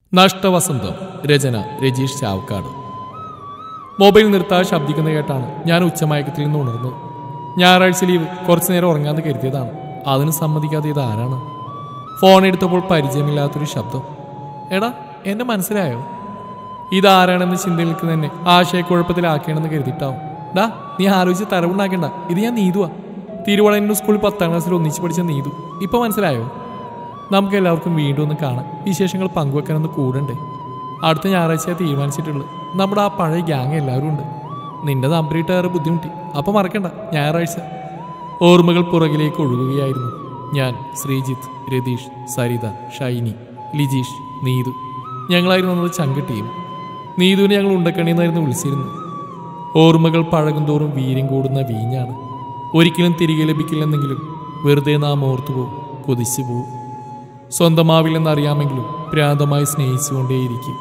നഷ്ടവസന്തം രചന രജീഷ് ചാവക്കാട് മൊബൈൽ നിർത്താതെ ശബ്ദിക്കുന്ന കേട്ടാണ് ഞാൻ ഉച്ചമയക്കത്തിൽ നിന്ന് ഉണർന്നത് ഞായറാഴ്ച ലീവ് കുറച്ചു നേരം ഉറങ്ങാന്ന് കരുതിയതാണ് അതിന് സമ്മതിക്കാതെ ഇത് ആരാണ് ഫോൺ എടുത്തപ്പോൾ പരിചയമില്ലാത്തൊരു ശബ്ദം എടാ എന്നെ മനസ്സിലായോ ഇതാരാണെന്ന് ചിന്തയിൽ നിൽക്കുന്ന എന്നെ ആശയക്കുഴപ്പത്തിലാക്കണമെന്ന് കരുതിയിട്ടാവും ഡാ നീ ആലോചിച്ച് തരവുണ്ടാക്കണ്ട ഇത് ഞാൻ നീതുവാ തിരുവളയന്നൂർ സ്കൂളിൽ പത്താം ക്ലാസ്സിൽ ഒന്നിച്ച് പഠിച്ച നീതു ഇപ്പൊ മനസ്സിലായോ നമുക്ക് എല്ലാവർക്കും വീണ്ടും ഒന്ന് കാണാം വിശേഷങ്ങൾ പങ്കുവെക്കാനൊന്ന് കൂടണ്ടേ അടുത്ത ഞായറാഴ്ച തീരുമാനിച്ചിട്ടുള്ളത് നമ്മുടെ ആ പഴയ ഗ്യാങ് എല്ലാവരും ഉണ്ട് നിന്റെ നമ്പറിട്ട് ഏറെ ബുദ്ധിമുട്ടി അപ്പം മറക്കണ്ട ഞായറാഴ്ച ഓർമ്മകൾ പുറകിലേക്ക് ഒഴുകുകയായിരുന്നു ഞാൻ ശ്രീജിത്ത് രതീഷ് സരിത ഷൈനി ലിജീഷ് നീതു ഞങ്ങളായിരുന്നു അന്നത് ചങ്ക് ടീം നീതുവിനെ ഞങ്ങൾ ഉണ്ടക്കണിയെന്നായിരുന്നു വിളിച്ചിരുന്നു ഓർമ്മകൾ പഴകുന്തോറും വീര്യം കൂടുന്ന വീഞ്ഞാണ് ഒരിക്കലും തിരികെ ലഭിക്കില്ലെന്നെങ്കിലും വെറുതെ നാം ഓർത്തുപോകും കൊതിച്ചു പോവും സ്വന്തമാവില്ലെന്നറിയാമെങ്കിലും പ്രാന്തമായി സ്നേഹിച്ചുകൊണ്ടേയിരിക്കും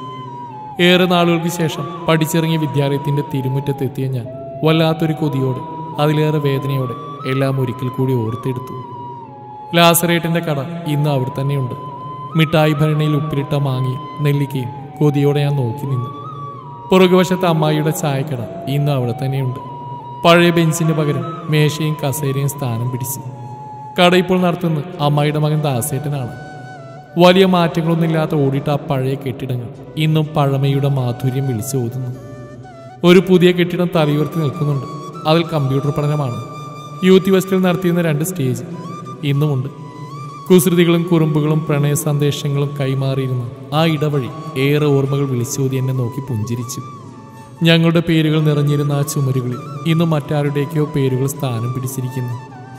ഏറെ നാളുകൾക്ക് ശേഷം പഠിച്ചിറങ്ങിയ വിദ്യാലയത്തിന്റെ തിരുമുറ്റത്തെത്തിയ ഞാൻ വല്ലാത്തൊരു കൊതിയോടെ അതിലേറെ വേദനയോടെ എല്ലാം ഒരിക്കൽ കൂടി ഓർത്തെടുത്തു ലാസറേട്ടിന്റെ കട ഇന്ന് അവിടെ തന്നെയുണ്ട് മിഠായി ഭരണിയിൽ ഉപ്പിലിട്ട മാങ്ങയും നെല്ലിക്കയും കൊതിയോടെ ഞാൻ നോക്കി നിന്നു പുറകുവശത്ത് അമ്മായിയുടെ ചായക്കട ഇന്ന് അവിടെ തന്നെയുണ്ട് പഴയ ബെഞ്ചിന് പകരം മേശയും കസേരയും സ്ഥാനം പിടിച്ചു കട ഇപ്പോൾ നടത്തുന്നത് അമ്മായിയുടെ മകൻ ദാസേട്ടനാണ് വലിയ മാറ്റങ്ങളൊന്നുമില്ലാത്ത ഓടിട്ട ആ പഴയ കെട്ടിടങ്ങൾ ഇന്നും പഴമയുടെ മാധുര്യം വിളിച്ചോതുന്നു ഒരു പുതിയ കെട്ടിടം തലയുയർത്തി നിൽക്കുന്നുണ്ട് അതിൽ കമ്പ്യൂട്ടർ പഠനമാണ് യൂത്ത് വെസ്റ്റിൽ നടത്തിയിരുന്ന രണ്ട് സ്റ്റേജ് ഇന്നുമുണ്ട് കുസൃതികളും കുറുമ്പുകളും പ്രണയ സന്ദേശങ്ങളും കൈമാറിയിരുന്ന ആ ഇടവഴി ഏറെ ഓർമ്മകൾ വിളിച്ചോതി എന്നെ നോക്കി പുഞ്ചിരിച്ചു ഞങ്ങളുടെ പേരുകൾ നിറഞ്ഞിരുന്ന ആ ചുമരുകളിൽ ഇന്ന് മറ്റാരുടെയൊക്കെയോ പേരുകൾ സ്ഥാനം പിടിച്ചിരിക്കുന്നു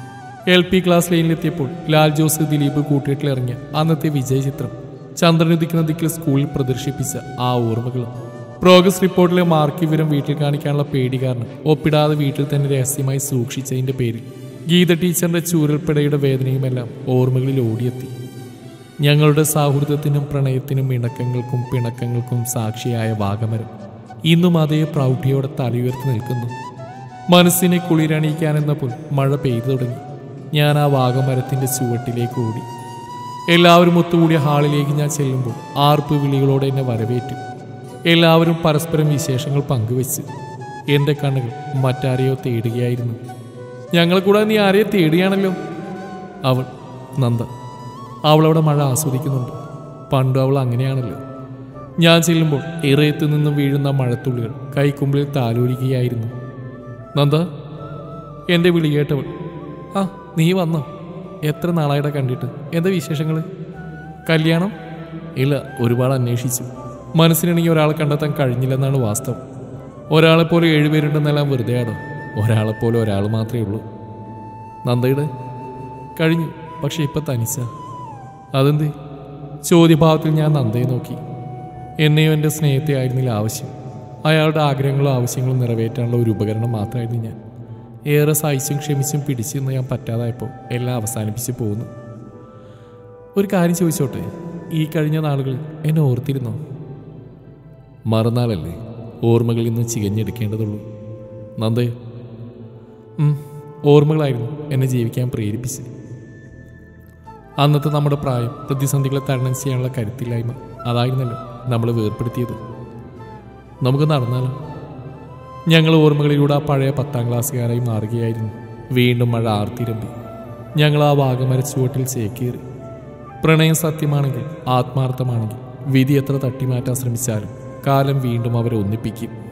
എൽ പി ക്ലാസ് ലൈനിലെത്തിയപ്പോൾ ലാൽ ജോസ് ദിലീപ് കൂട്ടുകെട്ടിലിറങ്ങിയ അന്നത്തെ വിജയ ചിത്രം ചന്ദ്രനുദിക്കുന്ന ദിക്കിൽ സ്കൂളിൽ പ്രദർശിപ്പിച്ച ആ ഓർമ്മകളും പ്രോഗ്രസ് റിപ്പോർട്ടിലെ മാർക്ക് വിവരം വീട്ടിൽ കാണിക്കാനുള്ള പേടി കാരണം ഒപ്പിടാതെ വീട്ടിൽ തന്നെ രഹസ്യമായി സൂക്ഷിച്ചതിന്റെ പേരിൽ ഗീത ടീച്ചറിന്റെ ചൂരൽപ്പെടയുടെ വേദനയുമെല്ലാം ഓർമ്മകളിൽ ഓടിയെത്തി ഞങ്ങളുടെ സൗഹൃദത്തിനും പ്രണയത്തിനും ഇണക്കങ്ങൾക്കും പിണക്കങ്ങൾക്കും സാക്ഷിയായ വാഗമരം ഇന്നും അതേ പ്രൗഢിയോടെ തലയുയർത്തി നിൽക്കുന്നു മനസ്സിനെ കുളിരണിയിക്കാനെന്നപ്പോൾ മഴ പെയ്തു തുടങ്ങി ഞാൻ ആ വാഗമരത്തിന്റെ ചുവട്ടിലേക്ക് ഓടി എല്ലാവരും ഒത്തുകൂടിയ ഹാളിലേക്ക് ഞാൻ ചെല്ലുമ്പോൾ ആർപ്പ് വിളികളോടെ എന്നെ വരവേറ്റു എല്ലാവരും പരസ്പരം വിശേഷങ്ങൾ പങ്കുവെച്ച് എൻ്റെ കണ്ണുകൾ മറ്റാരെയോ തേടുകയായിരുന്നു ഞങ്ങളെ കൂടാതെ നീ ആരെയോ തേടുകയാണല്ലോ അവൾ നന്ദ അവളവിടെ മഴ ആസ്വദിക്കുന്നുണ്ട് പണ്ട് അവൾ അങ്ങനെയാണല്ലോ ഞാൻ ചെല്ലുമ്പോൾ ഇറയത്തു നിന്നും വീഴുന്ന മഴത്തുള്ളികൾ കൈക്കുമ്പിളിൽ താലോലിക്കുകയായിരുന്നു നന്ദ എൻ്റെ വിളി കേട്ടവൾ ആ നീ വന്നോ എത്ര നാളായിട്ട് കണ്ടിട്ട് എന്താ വിശേഷങ്ങൾ കല്യാണം ഇല്ല ഒരുപാട് അന്വേഷിച്ചു മനസ്സിനാണെങ്കിൽ ഒരാളെ കണ്ടെത്താൻ കഴിഞ്ഞില്ലെന്നാണ് വാസ്തവം ഒരാളെപ്പോലെ ഏഴുപേരുണ്ടെന്നെല്ലാം വെറുതെയാണോ ഒരാളെപ്പോലെ ഒരാൾ മാത്രമേ ഉള്ളൂ നന്ദയുടെ കഴിഞ്ഞു പക്ഷെ ഇപ്പം തനിച്ച അതെന്ത് ചോദ്യഭാവത്തിൽ ഞാൻ നന്ദയെ നോക്കി എന്നെയോ എൻ്റെ സ്നേഹത്തെ ആയിരുന്നില്ല ആവശ്യം അയാളുടെ ആഗ്രഹങ്ങളും ആവശ്യങ്ങളും നിറവേറ്റാനുള്ള ഒരു ഉപകരണം മാത്രമായിരുന്നു ഞാൻ ഏറെ സഹിച്ചും ക്ഷമിച്ചും പിടിച്ചു നിന്ന് ഞാൻ പറ്റാതായപ്പോൾ എല്ലാം അവസാനിപ്പിച്ച് പോകുന്നു ഒരു കാര്യം ചോദിച്ചോട്ടെ ഈ കഴിഞ്ഞ നാളുകളിൽ എന്നെ ഓർത്തിരുന്നോ മറുനാളല്ലേ ഓർമ്മകളിൽ നിന്ന് ചികഞ്ഞെടുക്കേണ്ടതുള്ളൂ നന്ദേ ഉം, ഓർമ്മകളായിരുന്നു എന്നെ ജീവിക്കാൻ പ്രേരിപ്പിച്ച് അന്നത്തെ നമ്മുടെ പ്രായം പ്രതിസന്ധികളെ തരണം ചെയ്യാനുള്ള കരുത്തില്ലായ്മ അതായിരുന്നല്ലോ നമ്മൾ വേർപ്പെടുത്തിയത് നമുക്ക് നടന്നാലോ ഞങ്ങൾ ഓർമ്മകളിലൂടെ ആ പഴയ പത്താം ക്ലാസ്സുകാരായി മാറുകയായിരുന്നു വീണ്ടും മഴ ആർത്തിരമ്പി ഞങ്ങൾ ആ വാഗമര ചുവട്ടിൽ ചേക്കേറി പ്രണയം സത്യമാണെങ്കിൽ ആത്മാർത്ഥമാണെങ്കിൽ വിധി എത്ര തട്ടിമാറ്റാൻ ശ്രമിച്ചാലും കാലം വീണ്ടും അവരെ ഒന്നിപ്പിക്കും